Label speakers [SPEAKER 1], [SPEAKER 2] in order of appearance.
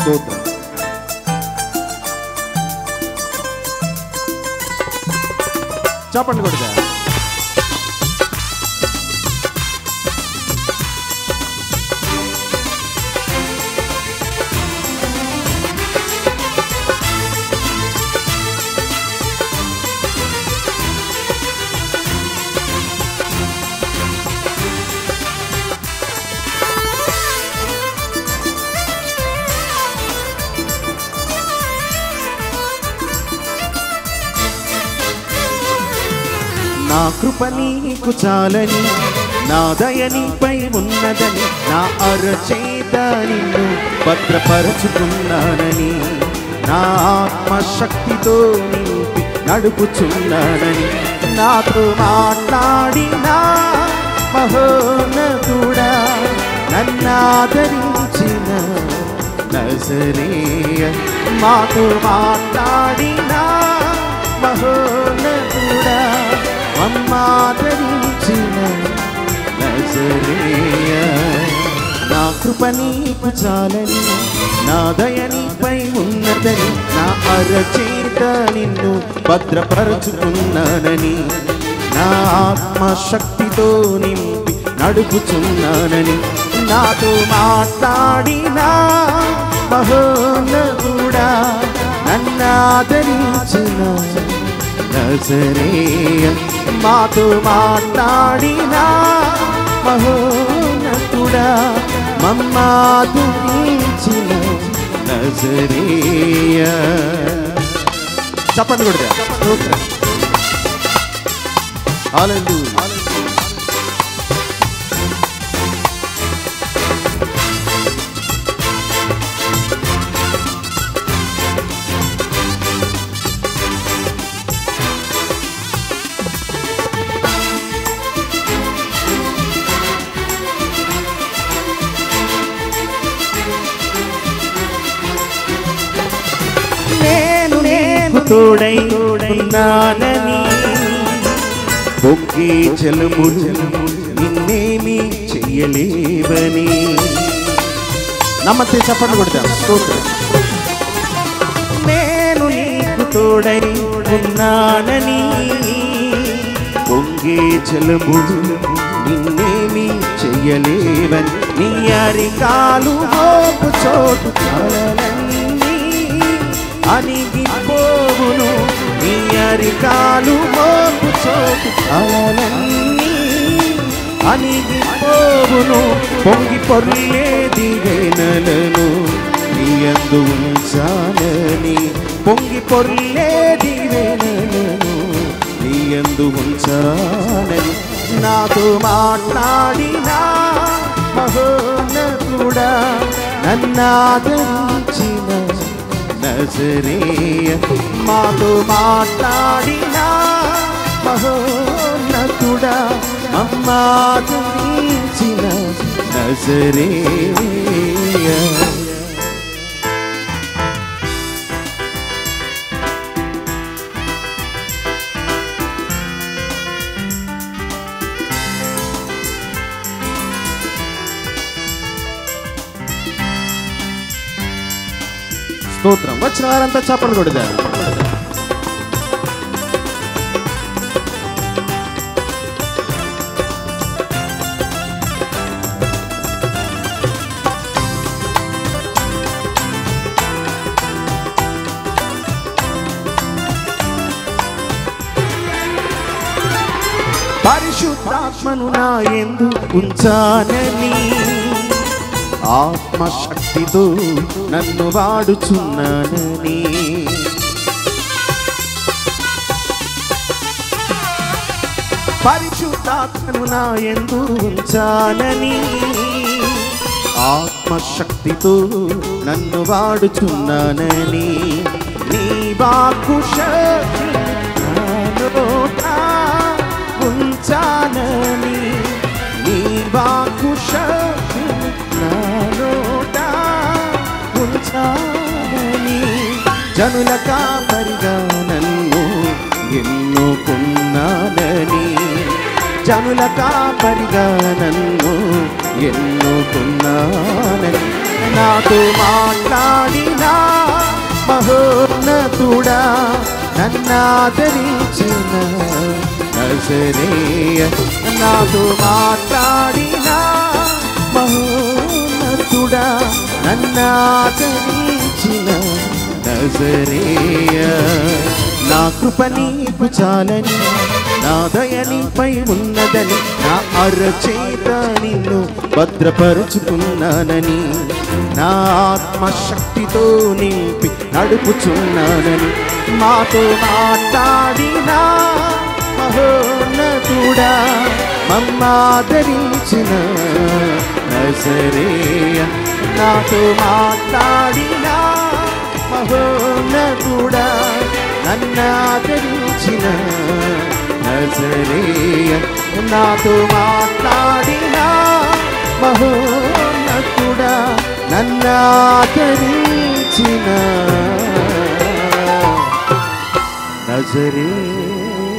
[SPEAKER 1] స్తోత్రం చెప్పండి కొడుక నా కృప నీకు చాలని నా దయ నీపై ఉన్నదని నా అరచేత నిన్ను భద్రపరచుకున్నానని నా ఆత్మశక్తితో నింపి నడుపుచున్నానని నాతో మాట్లాడిన మహోన్నతుడా నన్నాదరించిన నజరేయ మాతో మాట్లాడిన మహోన్నతుడా మమ్మాదరించిన నజరేయ నా కృప నీకు చాలని నా దయ నీపై ఉన్నదని నా అరచేత నిన్ను భద్రపరచుకున్నానని నా ఆత్మశక్తితో నింపి నడుపుచున్నానని నాతో మాట్లాడిన మహోన్నతుడా నన్నాదరించిన నజరేయ మాతో మాట్లాడిన మహోన్నతుడా మమ్మాదురించిన నజరేయ చెప్పండి కూడా హల్లెలూయా నేను నేను తోడై ఉన్నానని బొగ్గే చెలుములు నిన్నేమి చెయ్యలేవని నమ్మతే చెప్పండి కొడతాం స్తోత్రం నేను నీకు తోడై ఉన్నానని పొంగే చెలుములు నిన్నేమి చెయ్యలేవని నీ అరికాలు మోపు చోటు చాలన్నీ అనిగిపోవును నీ అరికాలు మోపు చోటు చాలన్నీ అనిగిపోవును పొంగి పొర్లే దిగనలను నీ అందు ఉంచాలని పొంగి పొర్లే దిగనలను నీ అందు ఉంచాలని నాతో మాట్లాడిన మహోన్నతుడా నన్నాదరించిన నజరేయ మాతో మాట్లాడిన మహోన్నతుడా మమ్మాదరించిన నజరేయ స్తోత్రం వచ్చిన వారంతా చప్పలు కొడదారు పరిశుద్ధాత్మను నా ఎందు ఉంచానని ఆత్మశక్తితో నన్ను వాడుచున్నానని పరిశుద్ధాత్మను నా ఎందు ఉంచానని ఆత్మశక్తితో నన్ను వాడుచున్నానని నీ వాక్కు శక్తి నాలోట ఉంచానని నీ వాక్కు శక్తి నాలోట ఉంచానని జనుల కాపరిగా నన్ను ఎన్నుకున్నానని జనుల కాపరిగా నన్ను ఎన్నుకున్నానని నాతో మాట్లాడి మహోన్నతుడా నన్నాదరించిన నజరేయ నాతో మాట్లాడిన మహోన్నతుడా నన్నాదరించిన నజరేయ నా కృప నీకు చాలని నా దయ నీపై ఉన్నదని నా అరచేత నిన్ను భద్రపరుచుకున్నానని నా ఆత్మశక్తితో నింపి నడుపుచున్నానని మాతో మాట్లాడిన మహోన్నతుడా మమ్మాదరించిన నజరేయ నాతో మాట్లాడిన మహోన్నతుడా నన్నాదరించిన నజరేయ నాతో మాట్లాడిన మహోన్నతుడా నన్నాదరించిన నజరే